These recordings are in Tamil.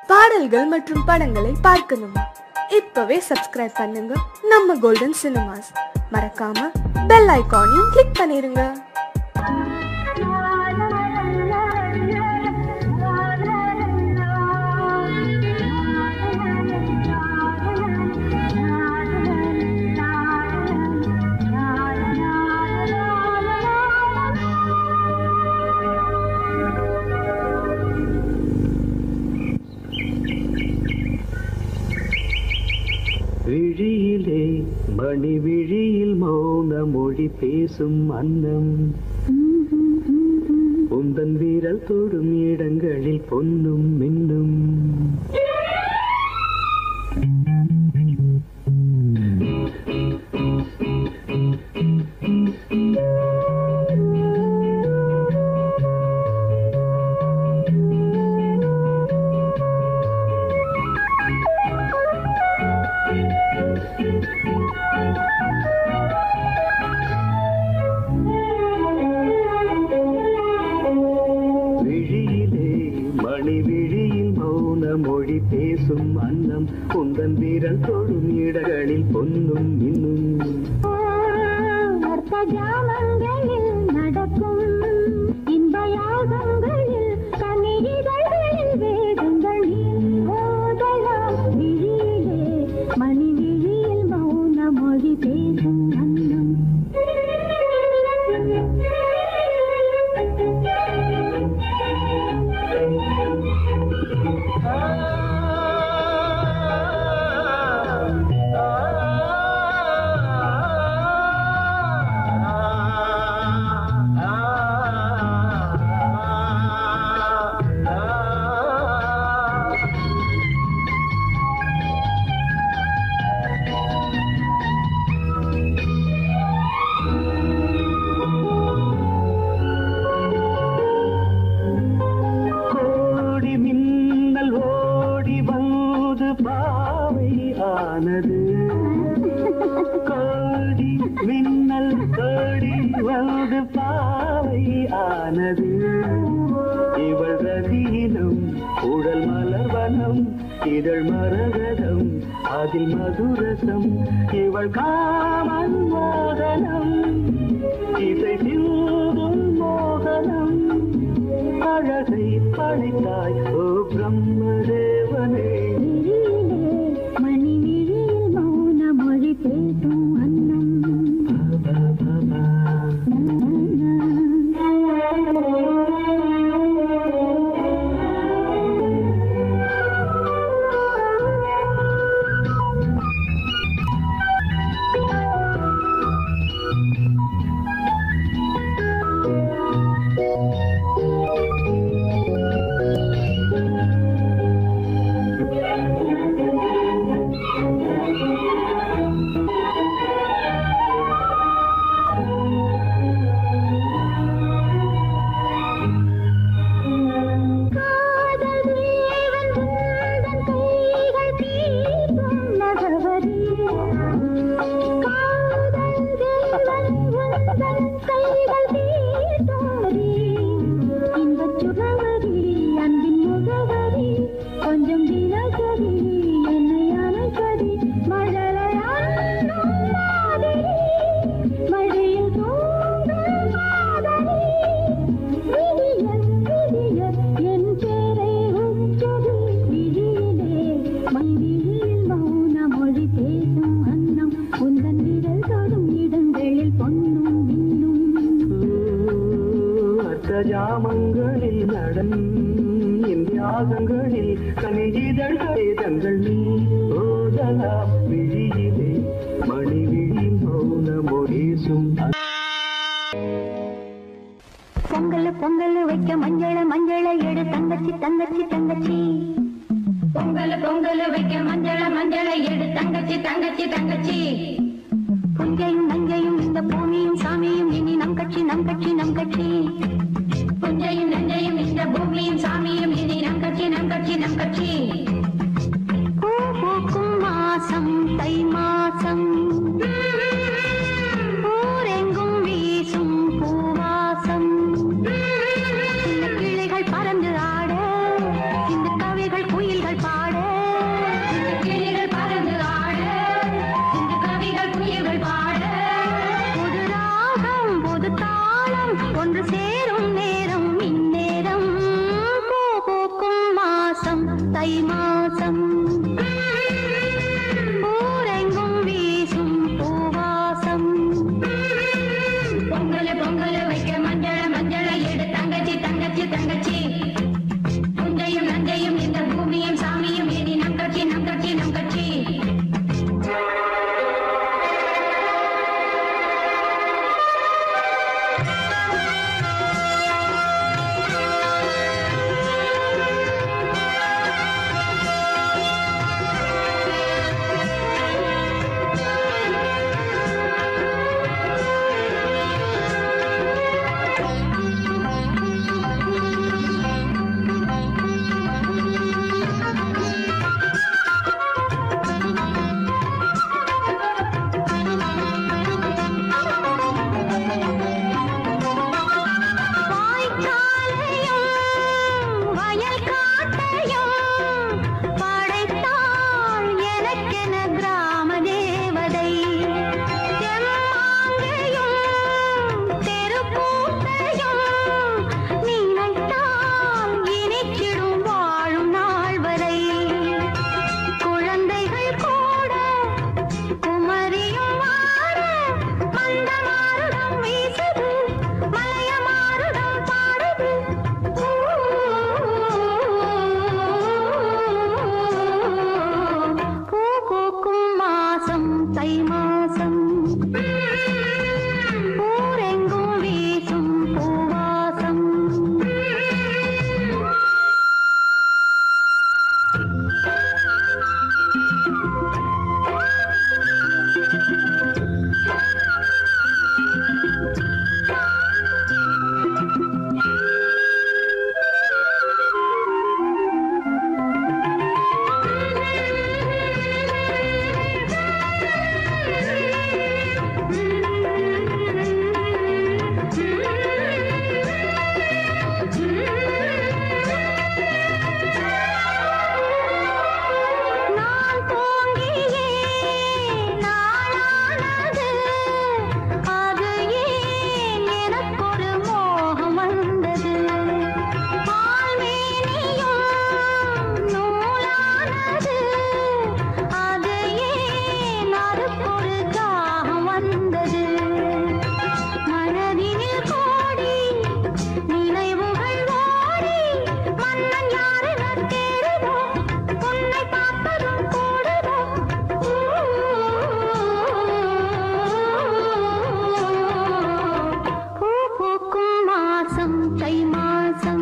பாடல்கள் மற்றும் படங்களை பார்க்கணுமா இப்பவே சப்ஸ்கிரைப் பண்ணுங்க நம்ம கோல்டன் சினிமாஸ் மறக்காம பெல் ஐகானையும் கிளிக் பண்ணிருங்க விழியிலே மணி விழியில் மௌன மொழி பேசும் அன்னம் உந்தன் வீரல் தொடும் இடங்களில் பொன்னும் மின்னும் விழியிலே மணி விழியில் மௌன மொழி பேசும் அன்னம் உந்தன் வீரல் தொடும் இடங்களில் பொன்னும் மின்னும் அர்த்த ஜாமங்களில் நடக்கும் இன்ப யாகங்களில் கனிதழ்களில் வேதங்கள் நீ ஓதலாம் விழியிலே மணி விழியில் மௌன மொழி பேசும் அன்னம் கோடி மின்னல் ஓடி வந்து பாவை ஆனது கோடி மின்னல் கோடி வந்து பாவை ஆனது இவள் ரதீனம் உடல் மலர்வனம் இதழ் மரகதம் அதில் மதுரசம் இவள் காமன் மோகனம் இசை சிந்தும் மோகனம் அழகை பழித்தாய் ஓ பிரம்மதேவனே விழியிலே மணி விழியில் மௌன மொழி பேசும் அன்னம் காதல் தேவன் உந்தன் கைகள் தீர்க்கும் நகவரி காதல் தேவன் உந்தன் கைகள் தீர்க்கும் இன்பச் சுகவரி அன்பின் முகவரி கொஞ்சம் தினசரி என்னை அணைப்பதி மழலையான் மாதிரி மழையில் தூங்கும் காதலி விடியல் விடியல் என் பேரை உச்சரி விழியிலே மைவிழியில் மௌன மொழி பேசும் அன்னம் உந்தன் விரல் தொடும் இடங்களில் பொன்னும் மின்னும் அர்த்த ஜாமங்களில் நடன் இந்தியாகங்களில் கனிஜிதழ்களே தங்கள் நீ ஓதலாம் விழியிலே மணி விழி மௌன மொழிசும் பொங்கல் பொங்கல் வைக்க மஞ்சள மஞ்சள எடு தங்கச்சி தங்கச்சி தங்கச்சி பொங்கல் பொங்கல் வைக்க மஞ்சள மஞ்சள எடு தங்கச்சி தங்கச்சி தங்கச்சி புஞ்சையும் நஞ்சையும் இந்த பூமியும் சாமியும் இனி நம் கட்சி நம் கட்சி நம் கட்சி புஞ்சையும் நஞ்சையும் இந்த பூமியும் சாமியும் இனி நம் கட்சி நம் கட்சி நம் கட்சி பூ பூக்கும் மாசம் தை மாசம் ஊரெங்கும் வீசும் பூவாசம் சின்ன கிளைகள் பறந்து ஆட இந்த கவிகள் குயில்கள் மாசம் தை மாசம் ஊரெங்கும் வீசும் பூவாசம் பொங்கல் பொங்கல் வைக்க மஞ்சள மஞ்சள எடு தங்கச்சி தங்கச்சி தங்கச்சி புஞ்சையும் நஞ்சையும் இந்த பூமியும் சாமியும் இனி நம் கட்சி நம் கட்சி நம் கட்சி வாய்க்காலையும் வயல் காட்டையும் படைத்தாள் எனக்கென கிராம தேவதை தெம்மாங்கையும் தெருக்கூத்தையும் நினைத்தால் இனிக்கிடும் வாழும் நாள் வரை குழந்தைகள் கூட குமரியும் வார மந்த மாருடம் வீசுது மலைய மாருடம் பாடுது பூ பூக்கும் மாசம் தை மாசம் ஊரெங்கும் வீசும் பூவாசம் நான் தோன்றியே நாளானது அது ஏன் எனக்கொரு மோகம் வந்தது பால்மேனியும் நூலானது அது ஏன் அதுக்கொரு தாகம் வந்தது மனதினில் கோடி நினைவுகள் ஓடி மன்னன் யாரென தேடுதோ உன்னை பார்ப்பதும் கூடுதோ பூ பூக்கும் மாசம் தை மாசம்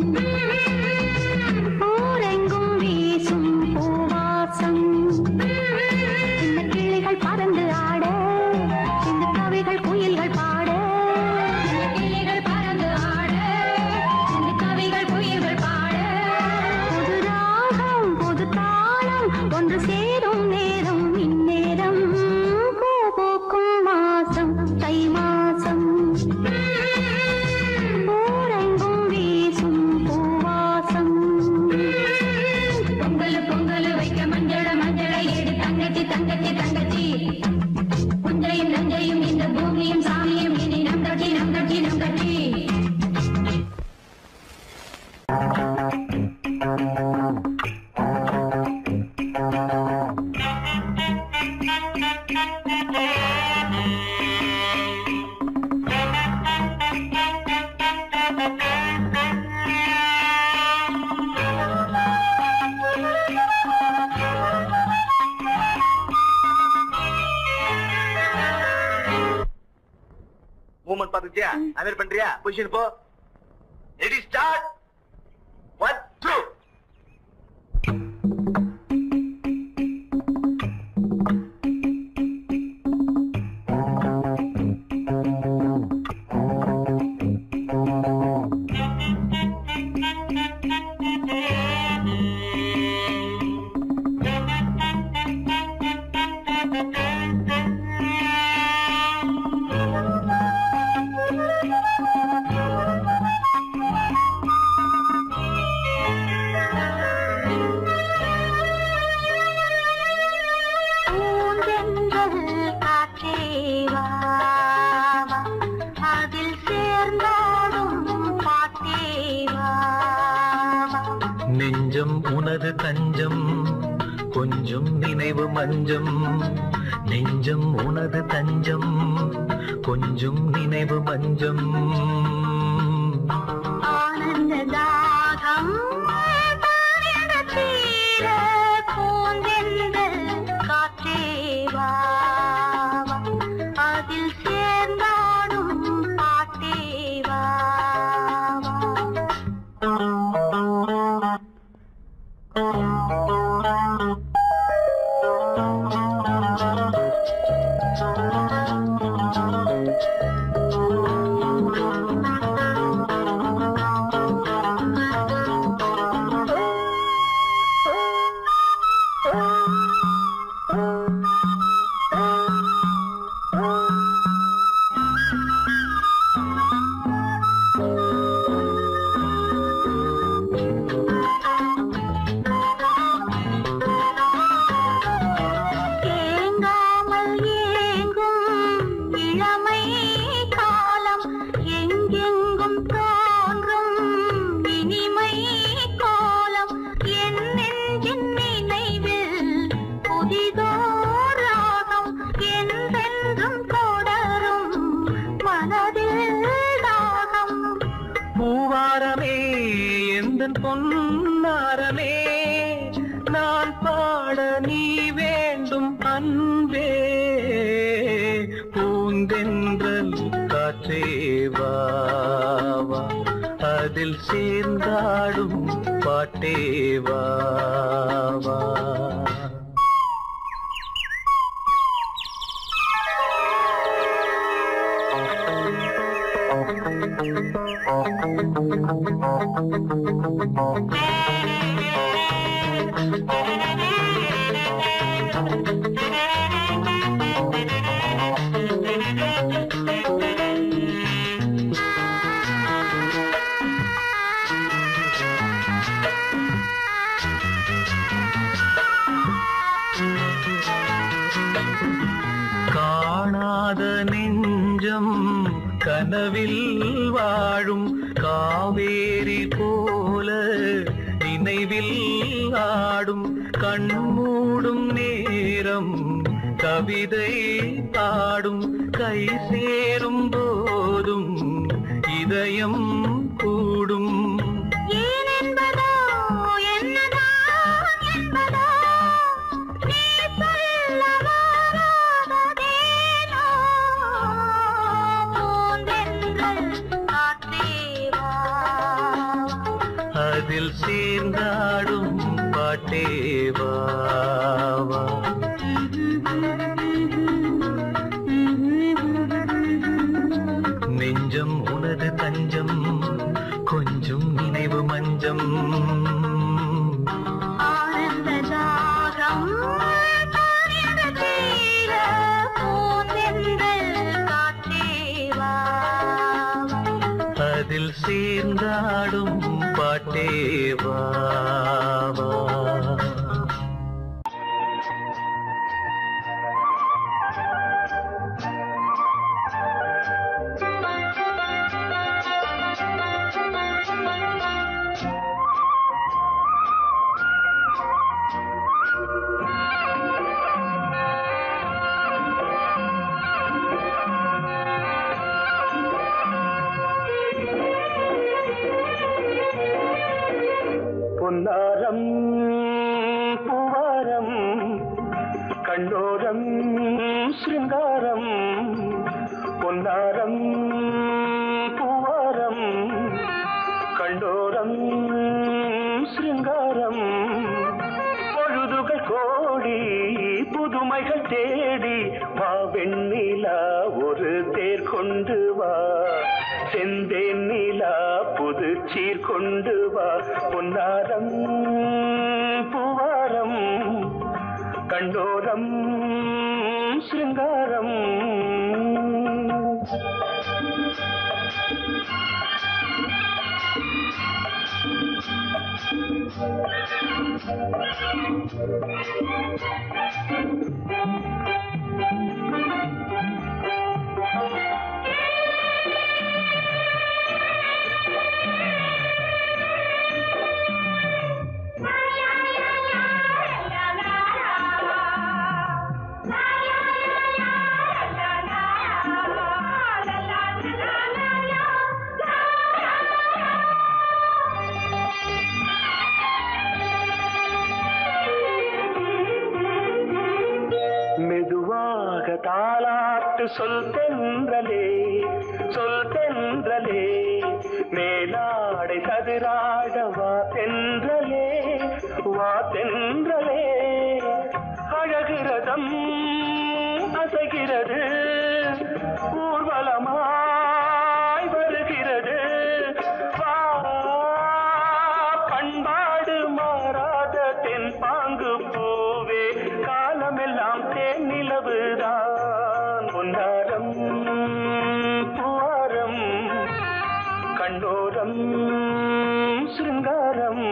ஊரெங்கும் வீசும் பூவாசம் இந்த கிளிகள் பறந்து ஆட இந்த கவிகள் குயில்கள் பாட கிளிகள் பறந்து ஆட இந்த கவிகள் குயில்கள் பாட புது ராகம் புது தாளம் ஒன்று சேரும் நேரம் இந்நேரம் பூ பூக்கும் மாசம் தை மாசம் ஊரெங்கும் வீசும் பூவாசம் பொங்கல் பொங்கல் வைக்க மஞ்சள மஞ்சள எடு தங்கச்சி தங்கச்சி தங்கச்சி புஞ்சையும் நஞ்சையும் இந்த பூமியும் சாமியும் இனி நம் கட்சி நம் கட்சி நம் கட்சி மூமெண்ட் பாத்துக்கிட்டியா அது பண்றியா பொசிஷன் போ ரெடி ஸ்டார்ட் ஒன் டூ நெஞ்சம் உனது தஞ்சம் கொஞ்சம் நினைவு மஞ்சம் நெஞ்சம் உனது தஞ்சம் கொஞ்சம் நினைவு மஞ்சம் ஆனந்த தாகம் தானிட தீர பூந்தெந்தல் காற்றே வா வா. அதில் சேர்ந்தாடும் பாட்டே வா வா. ஏங்காமல் ஏங்கும் இளமை காலம் எங்கெங்கும் தோன்றும் இனிமை கோலம் என் நெஞ்சின் நினைவில் புதிதோர் ராகம் என்றென்றும் தொடரும் மனதில் தாகம் பூவாரமே எந்தன் பொன்னாரமே நான் பாட நீ வேண்டும் அன்பே பூந்தென்றல் காற்றே வா வா. அதில் சேர்ந்தாடும் பாட்டே வா வா. காணாத நெஞ்சம் கனவில் வாழும் காவேரி போல நினைவில் ஆடும் கண்மூடும் நேரம் கவிதை பாடும் கை சேரும் போதும் இதயம் கூடும் ஏன் என்பதோ என்னதான் என்பதோ நீ சொல்ல வராததேனோ பூந்தென்றல் காற்றே வா அதில் சேர்ந்தாடும் பாட்டே வா வா. நெஞ்சம் உனது தஞ்சம் கொஞ்சம் நினைவு மஞ்சம் ஆனந்த தாகம் தானிட தீர பூந்தென்றல் காற்றே வா அதில் சேர்ந்தாடும் பாட்டே வா வா. பொன்னாரம் பூவாரம் கண்ணோரம் சிருங்காரம் பொன்னாரம் பூவாரம் கண்டோரம் சிருங்காரம் பொழுதுகள் கோடி புதுமைகள் தேடி வா வெண்ணிலா ஒரு தேர் கொண்டு வா செந்தேன் நிலா புது சீர் கொண்டு வா பொன்னாரம் பூவாரம் கண்டோரம் சிருங்காரம் ஆ பாட்டு சொல் தென்றலே சொல் தென்றலே மேலாடை சதுராட வா தென்றலே வா தென்றலே அழகிறதம் அசைகிறது ஊர்வலமாய் வருகிறது வா பண்பாடு மாறாத தென் பாங்கு பூவே காலமெல்லாம் தேன் நிலவுதான் பொன்னாரம் பூவாரம் கண்ணோரம் சிருங்காரம்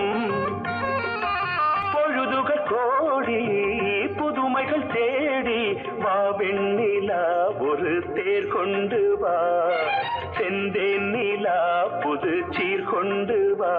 பொழுதுகள் கோடி புதுமைகள் தேடி வா வெண்ணிலா ஒரு தேர் கொண்டு வா செந்தேன் நிலா புது சீர் கொண்டு வா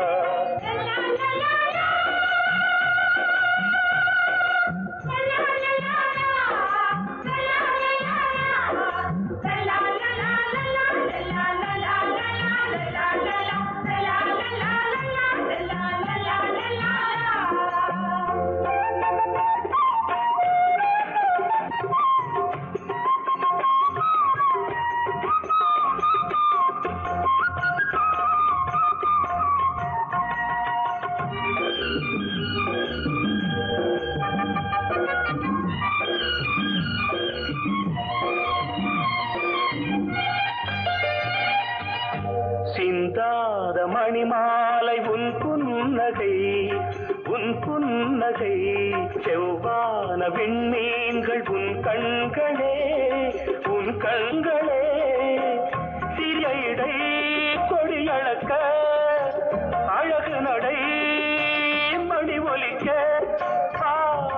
சிந்தாத மணிமாலை உன் புன்னகை உன் புன்னகை செவ்வான விண்மீன்கள் உன் கண்களே உன் கண்களே சிறிய இடை கொடியளக்க அழகு நடை மணி ஒலிக்க ஆ,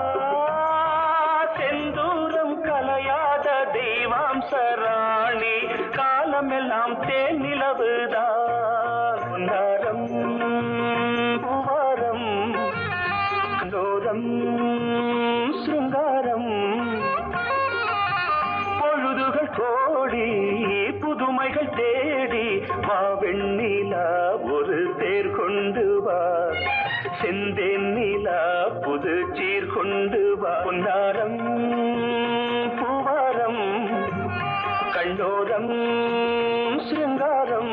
செந்தூரம் கலையாத தெய்வாம்சராணி காலமெல்லாம் தேன் நிலவுதான் பொன்னாரம் பூவாரம் கண்டோரம் சிருங்காரம் பொழுதுகள் கோடி புதுமைகள் தேடி வா வெண்ணிலா ஒரு தேர் கொண்டு வா செந்தேன் நிலா புது சீர் கொண்டு வா பொன்னாரம் பூவாரம் கண்டோரம் சிருங்காரம்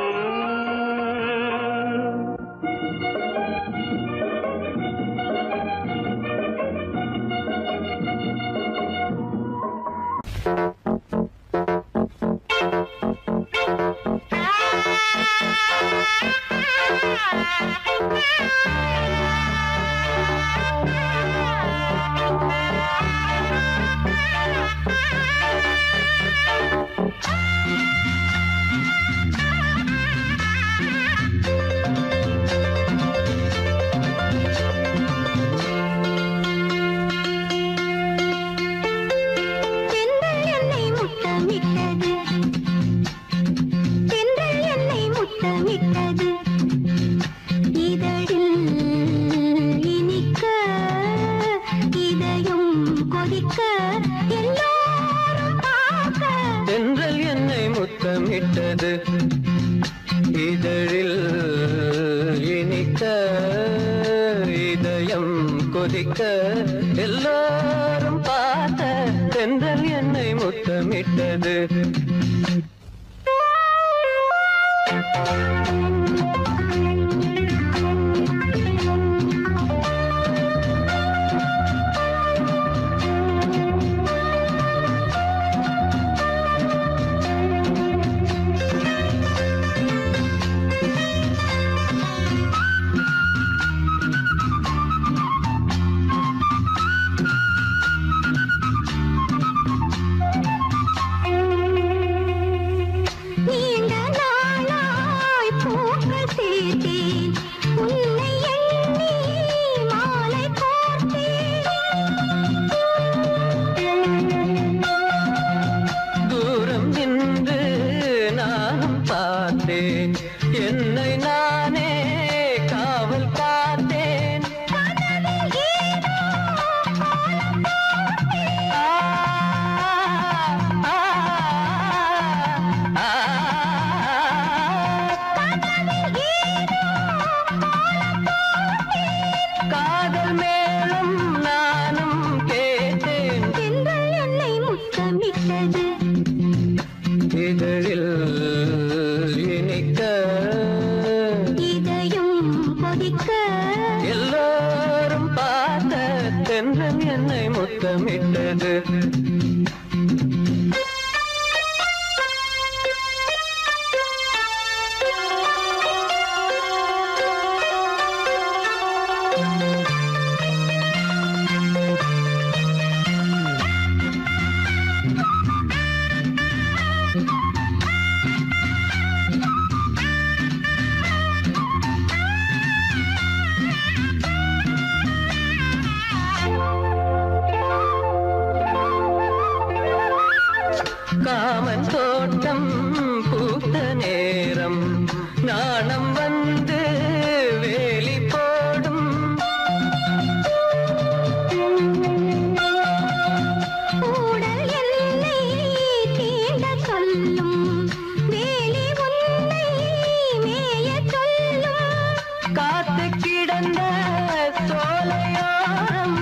தென்றல் என்னை முத்தமிட்டது தென்றல் என்னை முத்தமிட்டது இதழில் இனிக்க இதயம் கொதிக்க எல்லோரும் பார்க்க தென்றல் என்னை முத்தமிட்டது இதழில் இனிக்க இதயம் கொதிக்க எல்லாரும் பார்த்த தென்றல் என்னை முத்தமிட்டது நீண்ட நாளாய் பூக்கள் சேர்த்தேன் உன்னை எண்ணி மாலை கோர்த்தேன் தூரம் நின்று நானும் பார்த்தேன் என்னை நானே காவல் பார்த்தேன் ஆ, ஆ, ஆ, காதல் மேலும் நானும் கேட்டேன் தென்றல் என்னை முத்தமிட்டது என்னை முத்தமிட்டது காமன் தோட்டம் பூத்த நேரம் நாணம் வந்து வேலி போடும் கூடல் எல்லை தீண்ட சொல்லும் வேலி உன்னை மேயச் சொல்லும் காத்து கிடந்த சோலையோரம்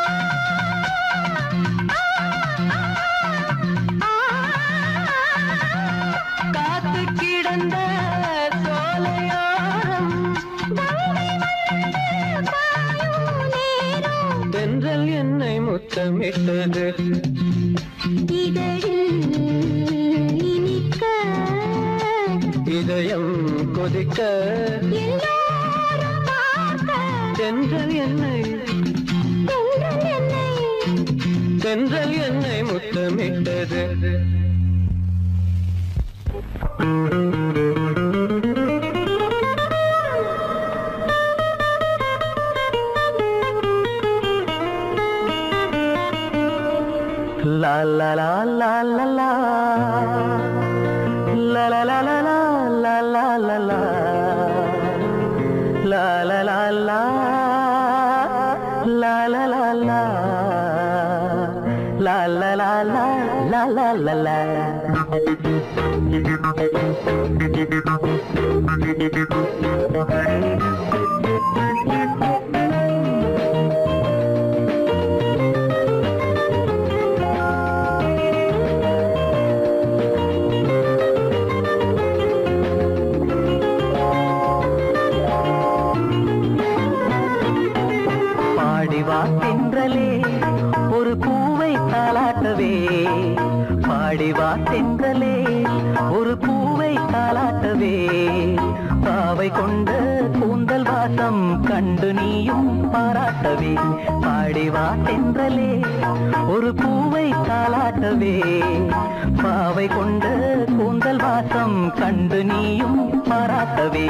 காத்து கிடந்த சோலையோரம் தென்றல் என்னை முத்தமிட்டது இதழில் இனிக்க இதயம் கொதிக்க எல்லோரும் பார்க்க தென்றல் என்னை தென்றல் என்னை தென்றல் என்னை முத்தமிட்டது La la la la la la La la la la la la la la la La la la la La la la la La la la la la la la la பாடிவா தென்றலே ஒரு பூவை தாலாட்டவே பாடிவா தென்றலே ஒரு பூவை தாலாட்டவே பாவை கொண்ட கூந்தல் வாசம் கண்டு நீயும் பாராட்டவே பாடிவா தென்றலே ஒரு பூவை தாலாட்டவே பாவை கொண்ட கூந்தல் வாசம் கண்டு நீயும் பாராட்டவே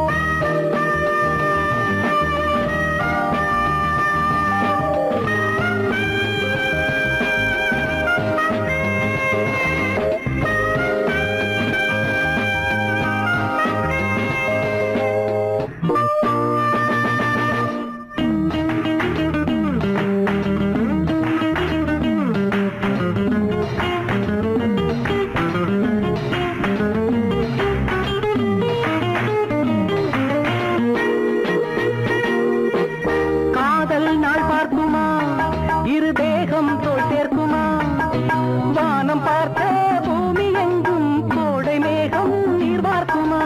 காதல் நாள் பார்க்குமா இரு தேகம் தோல் சேர்க்குமா வானம் பார்த்த பூமி எங்கும் கோடை மேகம் நீர் பார்க்குமா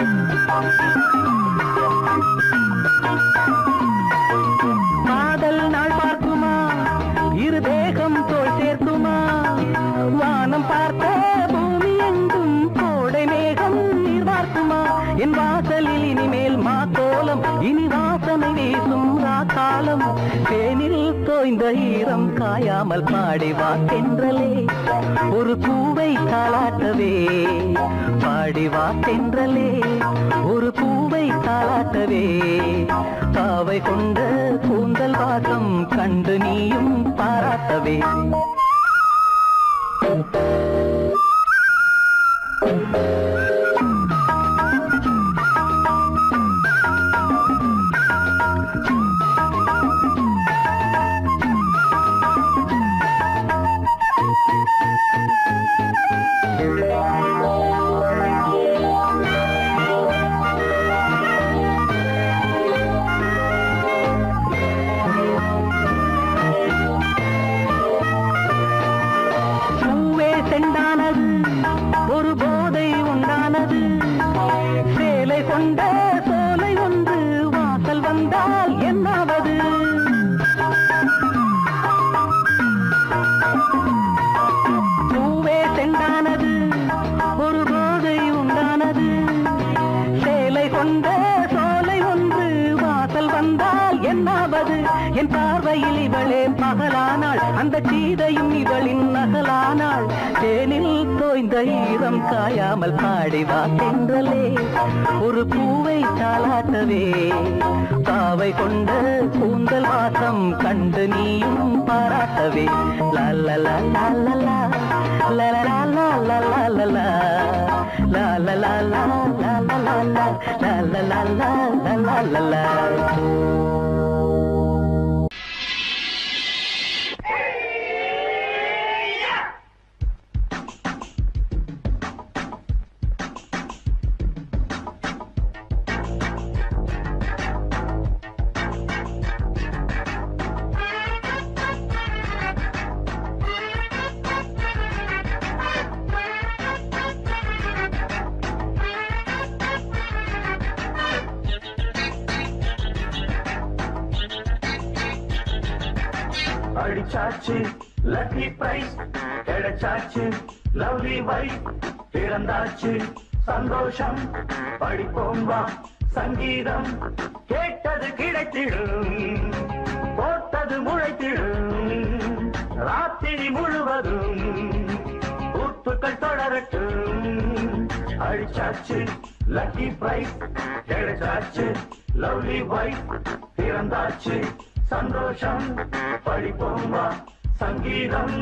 காதல் நாள் பார்க்குமா இரு தேகம் தோல் சேர்க்குமா வானம் பார்த்த பூமி எங்கும் கோடை மேகம் நீர் பார்க்குமா என் வாசலில் இனிமேல் மா கோலம் இனி வாசனை வீசும் காலம் தேனில் தோய்ந்த ஈரம் காயாமல் பாடி வா தென்றலே ஒரு பூவை தாளாட்டவே பாடி வா தென்றலே ஒரு பூவை தாளாட்டவே பாவை கொண்ட கூந்தல் வாசம் கண்டு நீயும் பாராட்டவே பூவே செண்டானது ஒரு போதை உண்டு பார்வையில் இவளே பகலானாள் அந்த சீதையும் இவளின் நகலானாள் தேனில் தோய்ந்த ஈரம் காயாமல் பாடிவா தென்றலே ஒரு பூவை தாளாட்டவே பாவை கொண்ட கூந்தல் வாசம் கண்டு நீயும் பாராட்டவே லல்லலா லல்லலா லலலா லலலா லலலா லலலா லலலா லலலா லலலா அடிச்சாச்சு லக்கி பிரைஸ் கிடைச்சாச்சு லவ்லி வைஃப் பிறந்தாச்சு சந்தோஷம் படிப்போம் வா சங்கீதம் கேட்டது கிடைத்திடும் போட்டது முளைத்திடும் ராத்திரி முழுவதும் ஊத்துக்கள் தொடரட்டும் அடிச்சாச்சு லக்கி பிரைஸ் கிடைச்சாச்சு லவ்லி வைஃப் பிறந்தாச்சு சந்தோஷம் படிப்போம் வா சங்கீதம்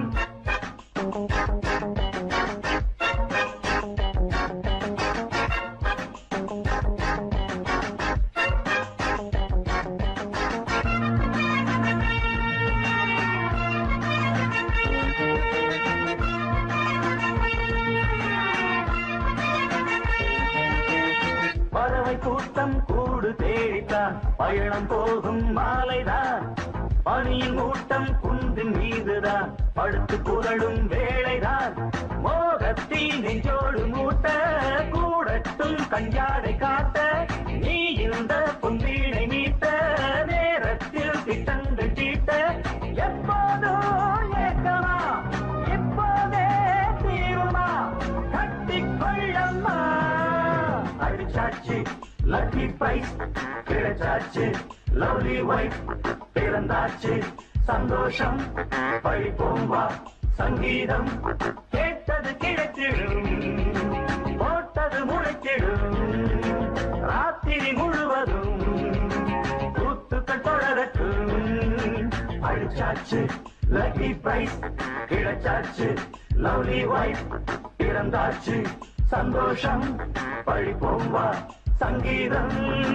பறவை கூட்டம் கூடு தேடித்தான் பயணம் போகும் மாலைதான் பனியின் மூட்டம் குன்றின் மீதுதான் படுத்து புரளும் வேளைதான் மோகத்தில் நெஞ்சோடு மூட்ட கூடட்டும் கஞ்சாடை காட்ட நீ இந்த பொன்வீணை மீட்ட நேரத்தில் திட்டங்கள் தீட்ட எப்போதும் ஏற்கமா இப்போதே தீருமா கட்டிக்கொள்ளம்மா அடிச்சாச்சு லக்கி பிரைஸ் கிடைச்சாச்சு லவ்லி வைஃப் பிறந்தாச்சு சந்தோஷம் படிப்போம் வா சங்கீதம் கேட்டது கிடைத்திடும் போட்டது முளைத்திடும் ராத்திரி முழுவதும் கூத்துக்கள் தொடரட்டும் அடிச்சாச்சு லக்கி பிரைஸ் கிடைச்சாச்சு லவ்லி வைஃப் பிறந்தாச்சு சந்தோஷம் படிப்போம் வா சங்கீதம்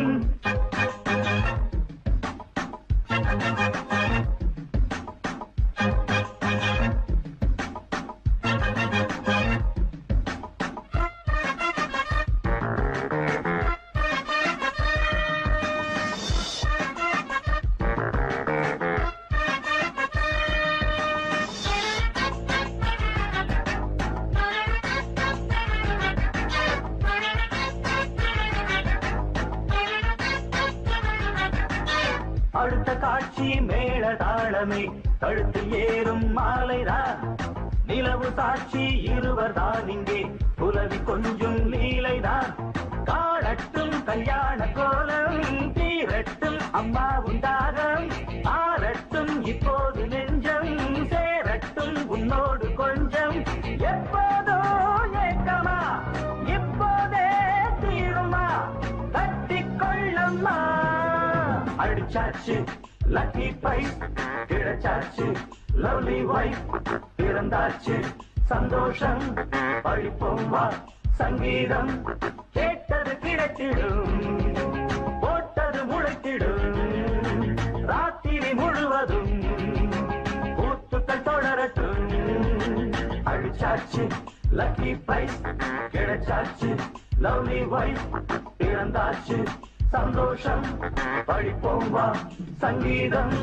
அடுத்த காட்சி மேள தாளமே கழுத்தில் ஏறும் மாலைதான் நிலவு சாட்சி இருவர் தான் இங்கே புலவி கொஞ்சம் லீலைதான் காணட்டும் கல்யாண கோலம் தீரட்டும் அம்மா உண்டாகம் ஆரட்டும் இப்போது நெஞ்சம் சேரட்டும் உன்னோடு கொஞ்சம் எப்போதோ ஏக்கமா இப்போதே தீருமா கட்டிக்கொள்ளம்மா அடிச்சாச்சு லக்கி பிரைஸ் கிடைச்சாச்சு லவ்லி வைஃப் பிறந்தாச்சு சந்தோஷம் படிப்போம் வா சங்கீதம் கேட்டது கிடைத்திடும் போட்டது முளைத்திடும் ராத்திரி முழுவதும் கூத்துக்கள் தொடரட்டும் அடிச்சாச்சு லக்கி பிரைஸ் கிடைச்சாச்சு லவ்லி வைஃப் பிறந்தாச்சு சந்தோஷம் படிப்போம் வா சங்கீதம்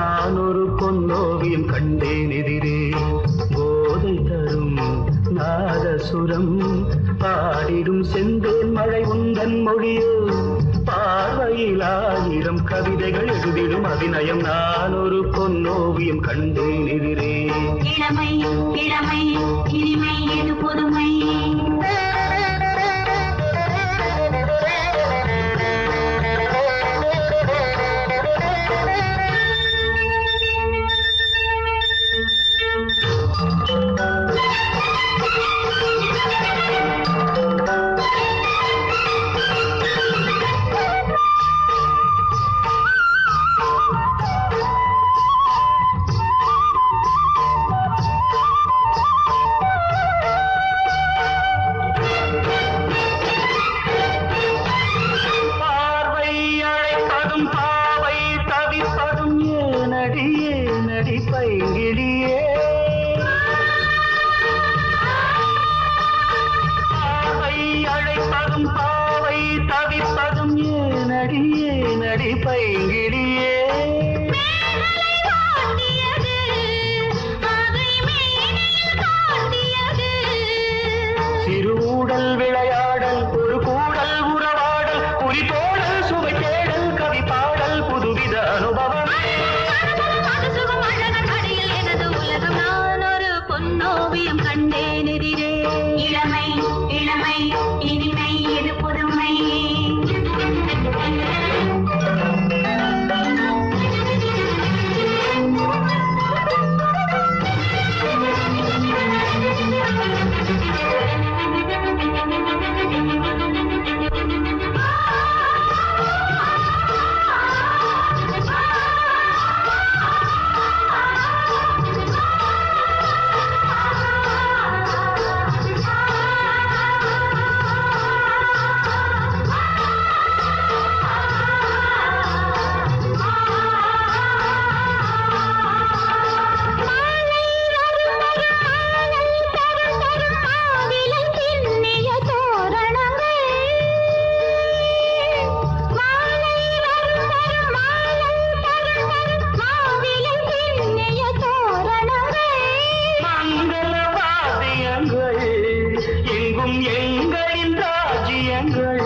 நான் ஒரு பொன்னோவியம் கண்டேன் எதிரே போதை தரும் நாதசுரம் பாடிடும் செந்தேன் மழை உந்தன் மொழியோ பார்வையில் ஆயிரம் கவிதைகள் எழுதிடும் அபிநயம் நான் ஒரு பொன்னோவியம் கண்டேன் எதிரே இளமை இளமை இனிமை இது புதுமை பார்வை அழைப்பதும் பாவை தவிப்பதும் ஏனடி ஏனடி பைங்கிடியே பாவை அழைப்பதும் பாவை தவிப்பதும் ஏனடி ஏனடி பைங்கிடியே சிறுஊடல் விளையாடல் ஒரு கூடல் உறவாடல் குறிப்போடல் சுவை தேடல் கவி பாடல் புதுவித அனுபவம் பொன்னோவியம் கண்டேன் எதிரே இளமை இளமை இனிமை இது புதுமை மங்கள வாத்தியங்கள் எங்கும் எங்களின் ராஜ்யங்கள்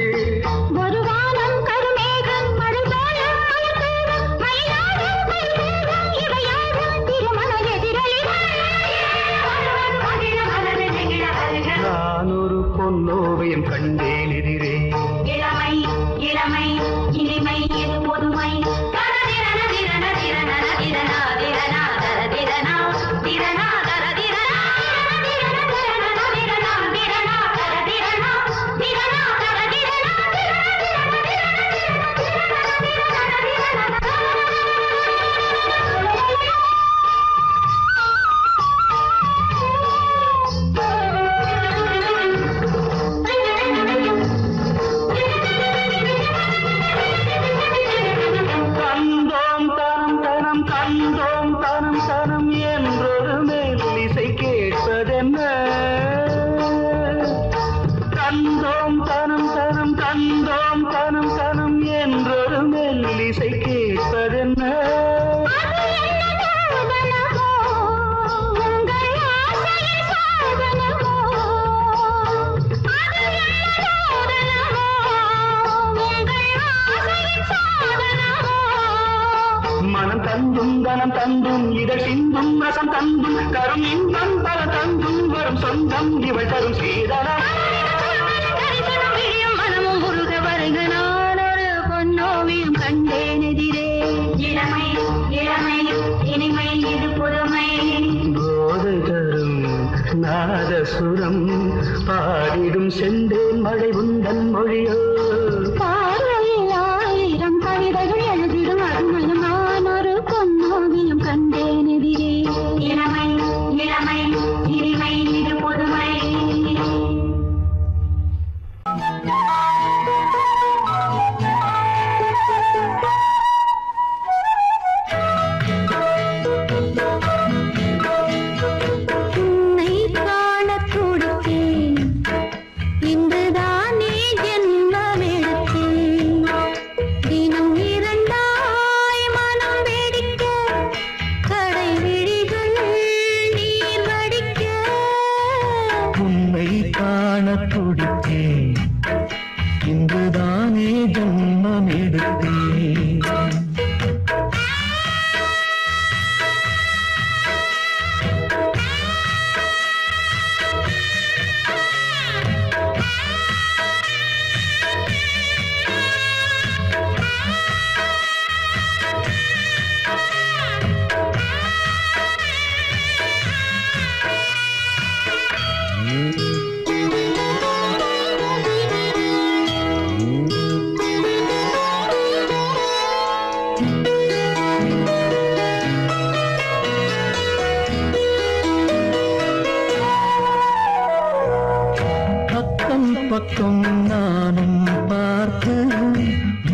நான் ஒரு பொன்னோவியம் கண்டேன் எதிரே இளமை இளமை இனிமை இது புதுமை தரதிரன திரன திரன திரனா திரனா தரதிரனா திரனா தரதிரனா திரன திரன திரனா திரனா தரதிரனா திரனா தரதிரனா கந்தோம் தனம் தனம் கந்தோம் தனம் தனம் என்றொரு மேலிசை கேட்பதென்ன கந்தோம் தனம் தனம் கந்தோம் தனம் தனம் என்றொரு மெல்லிசை கேட்பதென்ன மனம் தந்தும் தனம் தந்தும் இதழ் சிந்தும் ரசம் தந்தும் கரும் இன்பம் பல தந்தும் வரும் சொந்தம் இவள் தரும் சீதனம் மனமும் முருக வருக நான் ஒரு பொன்னோவியம் கண்டேன் எதிரே இளமை இளமை இனிமை இது புதுமை போதை தரும் நாதசுரம் பாடிடும் செந்தேன் மழை உந்தன் மொழியோ பார்வையில் ஆயிரம் கவிதைகள் எழுதிடும் அருமையும் நான் ஒரு பொன்னோவியம் கண்டேன் எதிரே இளமை இளமை இனிமை இது புதுமை உன்னை காணத் துடித்தேன் இன்றுதானே ஜென்மமெடுத்தேன்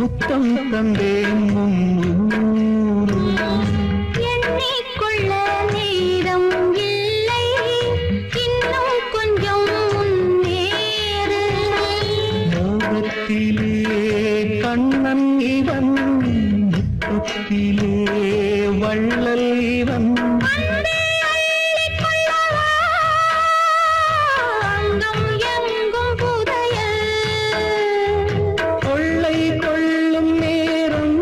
முத்தம் தந்தேன் முன்னூறு எண்ணிக்கொள்ள நேரம் இல்லை இன்னும் கொஞ்சம் முன்னேறு மோகத்திலே கண்ணன் இவன் முத்தத்திலே வள்ளல் இவன் அங்கம் எங்கும் புதையல் கொள்ளை கொள்ளும் நேரம்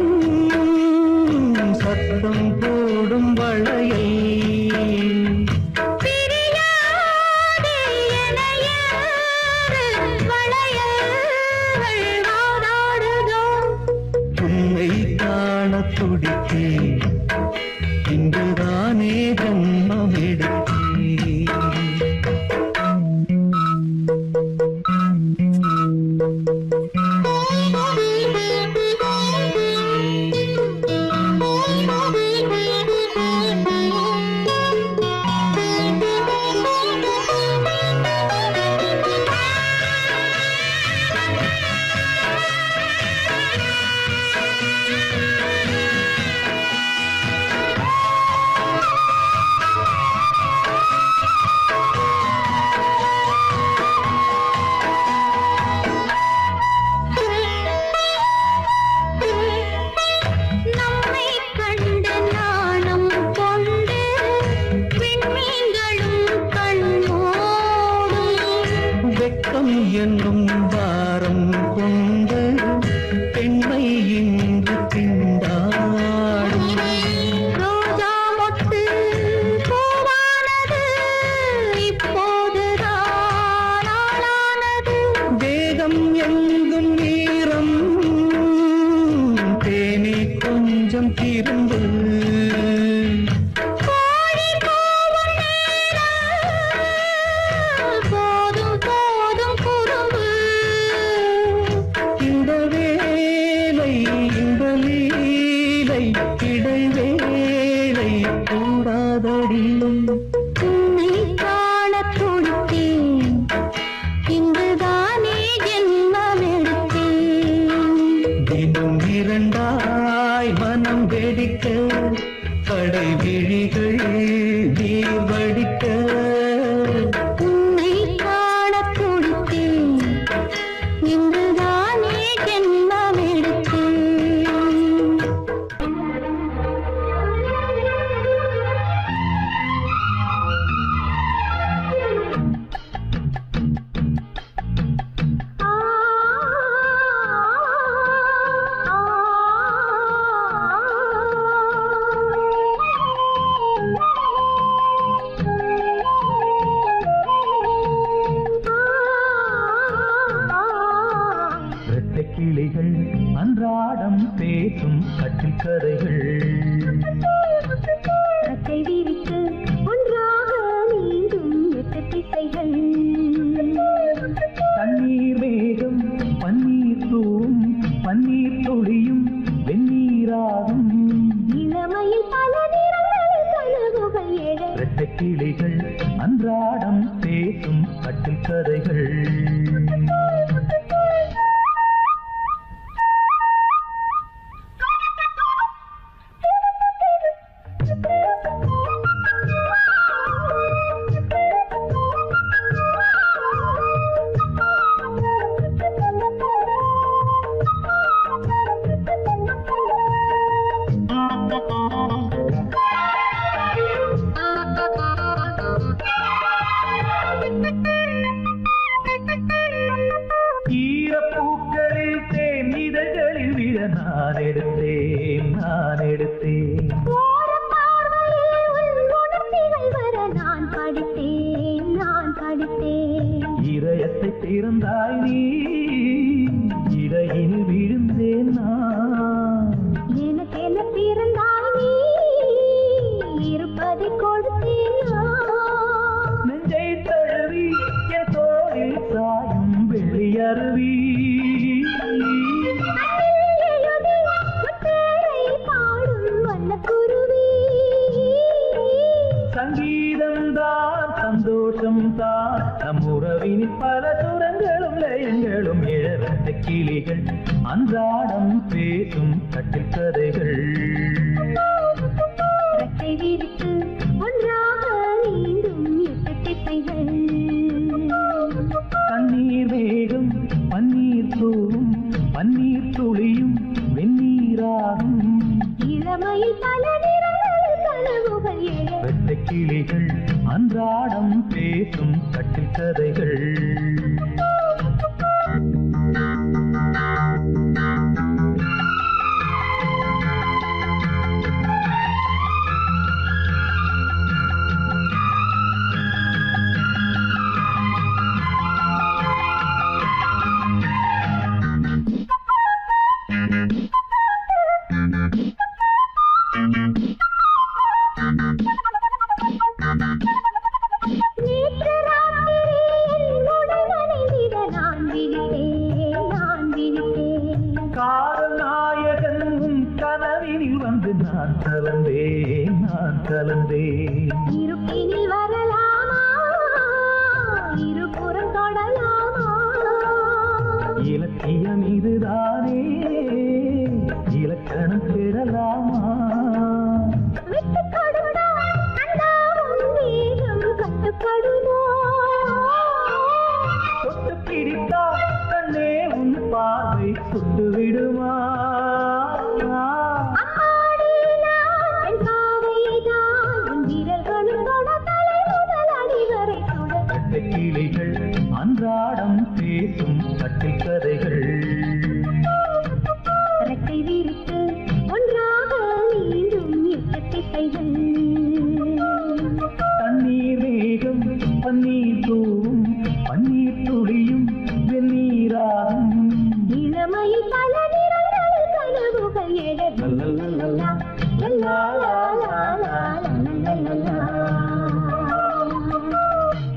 சத்தம் போடும் வளையை பிரியாதே எனையாறு வளையல்கள் வாதாடுதோ உன்னை காண துடித்தே இங்குதானே ஜன்மம் எடுத்தே நம்மை கண்டு நாணம் கொண்டு விண்மீன்களும் கண்ணோடும் வெட்கம் என்னும் வாரம் கொண்டு பெண்மை இங்கு திண்டாடும் ரோஜா மொட்டு பூவானது இப்போதுதான் ஆளானது வேகம் எங்கும் நீரம் தேனி கொஞ்சம் திரும்பு கோழி கூவும் நேரம் போதும் போதும் குறும்பு இந்த வேலை இந்த லீலை இடைவேளை கூடாதடியும் உன்னை காண துடித்தேன் இங்குதானே ஜென்மம் எடுத்தேன் தினம் இரண்டாய் மனம் வெடிக்க கடை விழிகள் நீர் வடிக்க உன்னை காண துடித்தேன் இங்குதானே ஜென்மம் எடுத்தேன் இரட்டை கிளிகள் அன்றாடம் பேசும் கட்டில் கதைகள் கட்டை விரித்து ஒன்றாக நீங்கும் எட்டு திசைகள் தண்ணீர் மேகம் பன்னீர் தூவும் பன்னீர் துளியும் வெந்நீராகும் இளமையில் பல நிறங்கள் கனவுகள் எழ இரட்டை கிளிகள் அன்றாடம் பேசும் கட்டில் கதைகள் ஈரப்பூக்களில் தேன் இதழ்களில் விழ நான் எடுத்தேன் நான் எடுத்தேன் ஓரப் பார்வையில் உன் உணர்ச்சிகள் வர நான் படித்தேன் நான் படித்தேன் இதயத்தை திறந்தாய் நீ இடையில் விழுந்தேன் நான் எனக்கென பிறந்தாய் நீ இருப்பதை கொடுத்தேன் நான். நெஞ்சை தழுவி என் தோளில் சாயும் வெள்ளி அருவி கண்ணில் எழுதி உன் பேரை பாடும் வண்ணக்குருவி. சங்கீதம் தான் சந்தோஷம் தான் நம் உறவினில் பல சுரங்களும் லயங்களும் எழ வெட்டை கிளிகள் அன்றாடம் பேசும் கட்டில் கதைகள் ரெட்டை விரித்து ஒன்றாக நீந்தும் எட்டு திசைகள் தண்ணீர் வேகம் பன்னீர் தூவும் பன்னீர் துளியும் வெந்நீராகும் இளமையில் பல நிறங்கள் கனவுகள் எழ வெட்டை கிளிகள் அன்றாடம் பேசும் கட்டில் கதைகள் நேற்று ராத்திரியில் உடல் நனைந்திட நான் விழித்தேன் நான் விழித்தேன் காதல் நாயகன் உன் கனவினில் வந்து நான் கலந்தேன் நான் கலந்தேன் இருப்பினில் வரலாமா இருபுறம் தொடலாமா இலக்கியம் இதுதானே இலக்கணம் பெறலாமா விட்டு கொடுத்தால் அண்ணாவும் வேகம் கட்டுப்படுமோ தொட்டு பிடித்தால் கண்ணே உன் பார்வை சுட்டு விடுமா அம்மாடி நான் என் பாவைதான் உன் விரல்களும் தொட தலை முதல் அடி வரை சுட கட்டை கிளிகள் அன்றாடம் பேசும் கட்டில் கதைகள் ரெட்டை விரித்து ஒன்றாக நீண்டும் எட்டு திசைகள் தண்ணீர் வேகம் பன்னீர் தூவும் பன்னீர் துளியும் வெந்நீராகும் இளமையில் பல நிறங்கள் கனவுகள் எழ லல்லல்லல்லா, லல்லா, லா, லா, லா, லா, லா, லா.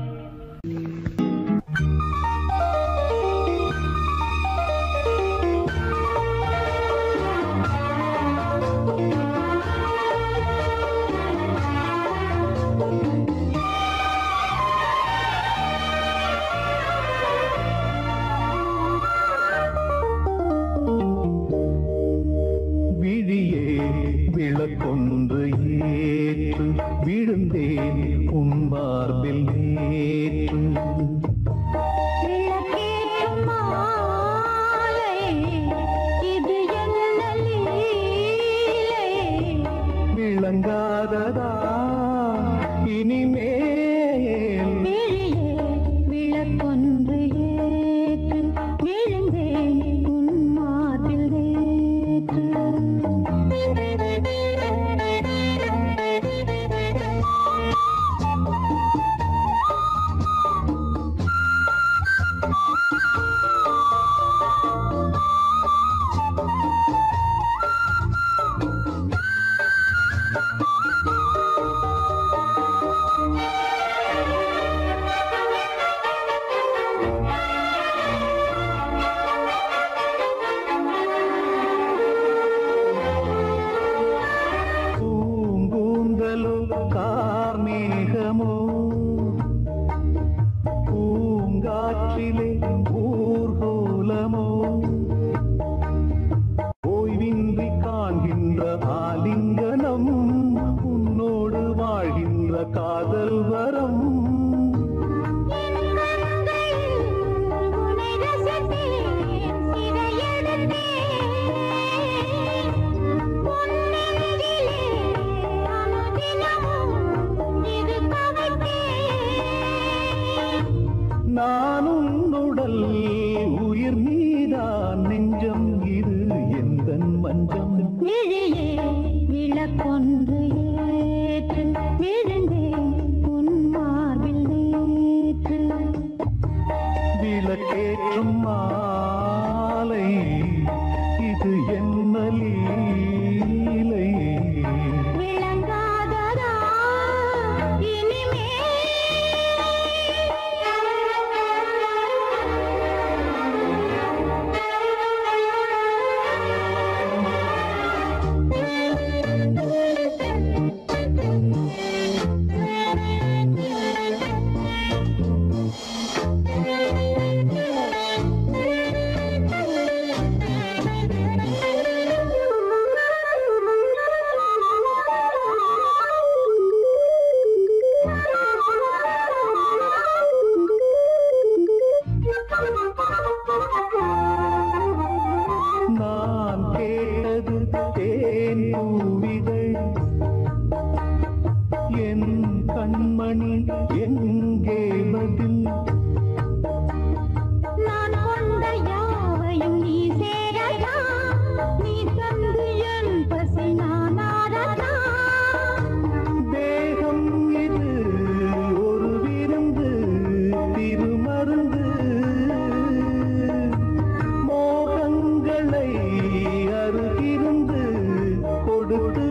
விழியே விளக்கொன்று ஏற்று விழுந்தேன் உன் மார்பில் நேற்று விளக்கேற்றும் மாலை, இது என்ன லீலை? விளங்காததா இனிமேல் விழியே விளக்கொன்று ஏற்று விழுந்தேன் உன் மார்பில் நேற்று. பூங்கூந்தலோ கார்மேகமோ பூங்காற்றிலே ஊர்கோலமோ ஓய்வின்றி காண்கின்ற ஆலிங்கனம் உன்னோடு வாழ்கின்ற காதல் வரம் உன்னை ரசித்தேன், சிறையெடுத்தேன். உன் நெஞ்சிலே அனுதினமும் இருக்க வைத்தேன். நான் உன்னுடல் உயிர் நீதான் நெஞ்சம் இது எந்தன் மஞ்சம் விழியே விளக்கொன்று ஏற்று விழுந்தேன் உன் மார்பில் நேற்று விளக்கேற்றும் மாலை இது என்ன லீலை விளங்காததா இனிமே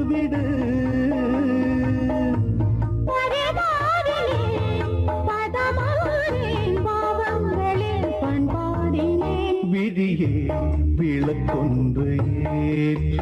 விடு விழியே விளக்கொன்று ஏற்றி